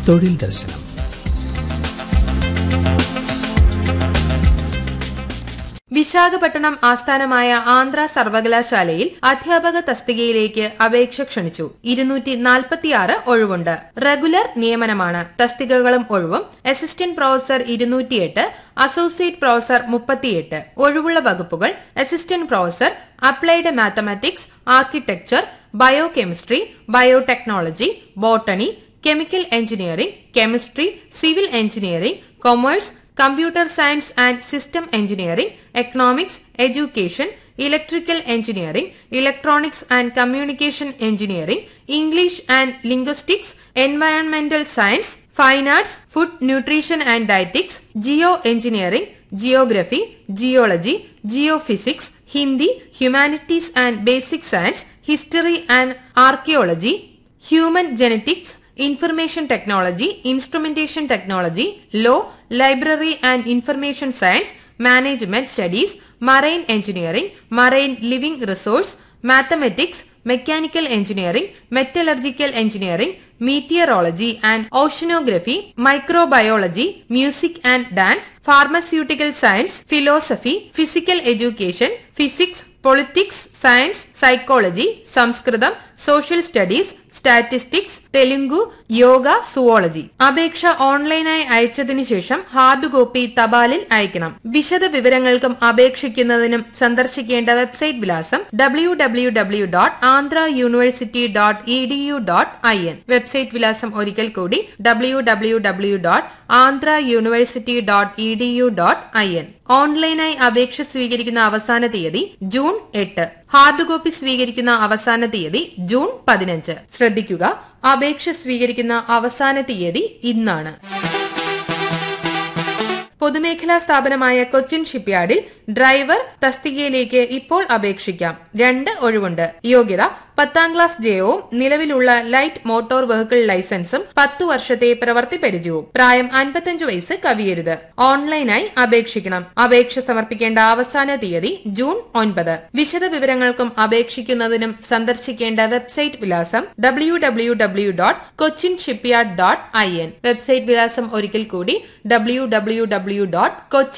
തൊഴിൽ ദർശനം വിശാഖപട്ടണം ആസ്ഥാനമായ ആന്ധ്ര സർവകലാശാലയിൽ അധ്യാപക തസ്തികയിലേക്ക് അപേക്ഷ ക്ഷണിച്ചു ഇരുന്നൂറ്റി നാൽപ്പത്തിയാറ് ഒഴിവുണ്ട് റെഗുലർ നിയമനമാണ് തസ്തികകളും ഒഴിവും അസിസ്റ്റന്റ് പ്രൊഫസർ ഇരുന്നൂറ്റിയെട്ട് അസോസിയേറ്റ് പ്രൊഫസർ മുപ്പത്തിയെട്ട് ഒഴിവുള്ള വകുപ്പുകൾ assistant professor applied mathematics architecture biochemistry biotechnology botany chemical engineering chemistry civil engineering commerce computer science and system engineering economics education electrical engineering electronics and communication engineering English and linguistics എൻവയോൺമെന്റൽ science fine arts food nutrition and dietetics geo engineering geography geology geophysics Hindi humanities and basic science history and archaeology human genetics information technology instrumentation technology law library and information science management studies marine engineering marine living resource mathematics mechanical engineering metallurgical engineering meteorology and oceanography microbiology music and dance pharmaceutical science philosophy physical education physics politics science psychology Sanskrit social studies statistics Telugu yoga zoology അപേക്ഷ ഓൺലൈനായി അയച്ചതിനു ശേഷം hard copy തപാലിൽ അയക്കണം വിശദ വിവരങ്ങൾക്കും അപേക്ഷിക്കുന്നതിനും സന്ദർശിക്കേണ്ട website വിലാസം W W W dot Andhra university dot E D U dot I N website വിലാസം ഒരിക്കൽ കൂടി W W W dot Andhra university dot E D U dot I N ഓൺലൈനായി അപേക്ഷ സ്വീകരിക്കുന്ന അവസാന തീയതി ജൂൺ എട്ട് ഹാർഡ് കോപ്പി സ്വീകരിക്കുന്ന അവസാന തീയതി ജൂൺ പതിനഞ്ച് ശ്രദ്ധിക്കുക അപേക്ഷ സ്വീകരിക്കുന്ന അവസാന തീയതി ഇന്നാണ് പൊതുമേഖലാ സ്ഥാപനമായ കൊച്ചിൻ ഷിപ്പ്യാർഡിൽ ഡ്രൈവർ തസ്തികയിലേക്ക് ഇപ്പോൾ അപേക്ഷിക്കാം രണ്ട് ഒഴിവുണ്ട് യോഗ്യത പത്താം ക്ലാസ് ജയവും നിലവിലുള്ള ലൈറ്റ് മോട്ടോർ വെഹിക്കിൾ ലൈസൻസും പത്തു വർഷത്തെ പ്രവൃത്തി പരിചയവും പ്രായം അൻപത്തഞ്ച് വയസ്സ് കവിയരുത് ഓൺലൈനായി അപേക്ഷിക്കണം അപേക്ഷ സമർപ്പിക്കേണ്ട അവസാന തീയതി ജൂൺ ഒൻപത് വിശദ വിവരങ്ങൾക്കും അപേക്ഷിക്കുന്നതിനും സന്ദർശിക്കേണ്ട വെബ്സൈറ്റ് വിലാസം W W W dot Cochin shipyard dot I N website വിലാസം ഒരിക്കൽ കൂടി W W W dot Cochin